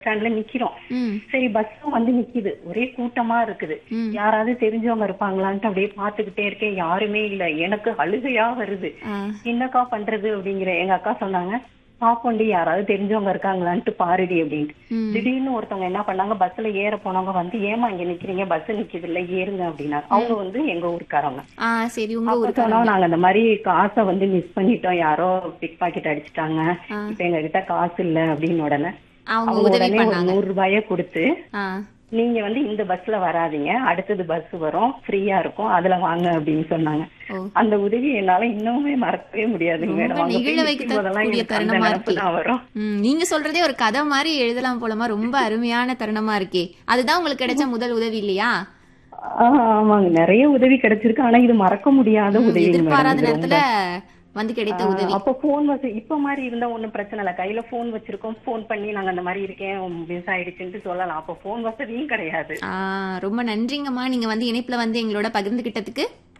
ஸ்டாண்ட்ல நிக்கிறோம் ம் சரி பஸ்ஸும் வந்து நிக்குது ஒரே கூட்டமா இருக்குது ம். யாராவது தெரிஞ்சவங்க இருப்பாங்களான்ட்டு அப்படியே பாத்துக்கிட்டே இருக்கேன் யாருமே இல்ல எனக்கு அழுகையா வருது ஆ என்னக்கா பண்றது அப்படிங்கிற எங்க அக்கா சொன்னாங்க பாப்போண்டி யாராவது தெரிஞ்சவங்க இருக்காங்களான்ட்டு பாருடி அப்படின்ட்டு ம். திடீர்னு ஒருத்தவங்க என்ன பண்ணாங்க பஸ்ல ஏற போனவங்க வந்து ஏமா இங்க நிக்கிறீங்க பஸ் நிக்குது இல்ல ஏறுங்க அப்படின்னா அவங்க வந்து எங்க ஊருக்காரங்க ஆ சரி உங்க அப்ப ஊருக்கு சொன்னோம் நாங்க அந்த மாதிரி காசை வந்து மிஸ் பண்ணிட்டோம் யாரோ பிக் பாக்கெட் அடிச்சிட்டாங்க ஆ. இப்ப எங்க கிட்ட காசு இல்ல அப்படின்னு உடனே அவங்க அவங்க உதவி உடனே ஒரு பண்ணாங்க நூறு ரூபாய கொடுத்து ஆ நீங்க வந்து இந்த பஸ்ல வராதீங்க அடுத்தது பஸ் வரும் ஃப்ரீயா இருக்கும் அதுல வாங்க அப்படின்னு சொன்னாங்க ஓ அந்த உதவி என்னால இன்னுமே மறக்கவே முடியாதுங்க ரொம்ப மேடம் அங்க நெகிழ போய் வைக்க நிக்கும் போதெல்லாம் கூடிய எனக்கு அந்த தருணமா நினைப்பு இருக்கே. தான் வரும் ம், நீங்க சொல்றதே ஒரு கதை மாதிரி எழுதலாம் போலமா ரொம்ப அருமையான தருணமா இருக்கே அதுதான் உங்களுக்கு கிடைச்ச முதல் உதவி இல்லையா ஆஹ் ஆமாங்க நிறைய உதவி கிடைச்சிருக்கு ஆனா இது மறக்க முடியாத ம், உதவி எதிர்பாராத நேரத்துல வந்து கிடைத்த உதவி அப்ப போன் வசதி இப்ப மாதிரி இருந்தா ஒண்ணும் பிரச்சனை இல்ல கையில போன் வச்சிருக்கோம் போன் பண்ணி நாங்க அந்த மாதிரி இருக்கேன் மிஸ் ஆயிடுச்சுன்னு சொல்லலாம் அப்ப போன் வசதியும் கிடையாது ஆ ரொம்ப நன்றிங்கம்மா நீங்க வந்து இணைப்புல வந்து எங்களோட பகிர்ந்துகிட்டதுக்கு